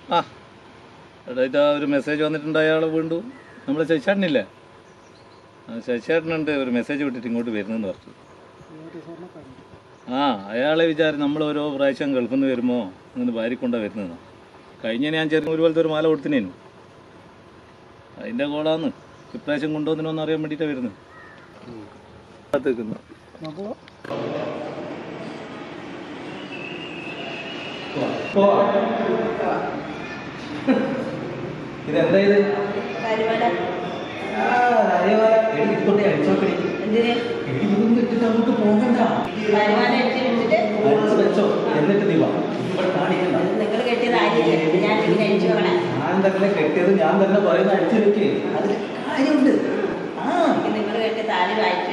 ആ എടാ ഇതാ ഒരു മെസ്സേജ് വന്നിട്ടുണ്ട് അയാൾ വീണ്ടും നമ്മളെ ശശിചേട്ടനില്ലേ ആ ശശിചേട്ടനുണ്ട് ഒരു മെസ്സേജ് വിട്ടിട്ട് ഇങ്ങോട്ട് വരുന്നെന്ന് പറഞ്ഞു ആ അയാളെ വിചാരം നമ്മൾ ഓരോ പ്രാവശ്യം ഗൾഫിൽ നിന്ന് വരുമ്പോൾ അങ്ങനെ ഭാര്യക്കൊണ്ടാ വരുന്നതെന്ന് കഴിഞ്ഞ ഞാൻ ചെറിയ ഒരു പോലത്തെ ഒരു മാല കൊടുത്തിനേനു അതിൻ്റെ കോളാന്ന് ഇപ്രാവശ്യം കൊണ്ടുവന്നിനോന്ന് അറിയാൻ വേണ്ടിയിട്ടാണ് വരുന്നത് കാത്തിരിക്കുന്നു അപ്പോൾ ഇതെന്താ ഇത് കാര്യമല്ല അടിച്ചോക്കടി എന്തിന് ഇതൊന്നും ഇട്ടിട്ട് അങ്ങോട്ട് പോകണ്ട വരുമാനം അടിച്ച് വെച്ചിട്ട് അടിച്ചു വെച്ചോ എന്നിട്ട് നീ വാ ഇവിടെ കാണിക്കണ്ട നിങ്ങൾ കെട്ടിയത് ആരില്ലേ ഞാൻ ഇങ്ങനെ അടിച്ചു വെക്കണേ ഞാൻ തന്നെ കെട്ടിയത് ഞാൻ തന്നെ പറയുന്ന അടിച്ചു വെക്കേ അതിൽ കാര്യമുണ്ട് ആ നിങ്ങൾ കെട്ടിയ താലി വായിച്ചു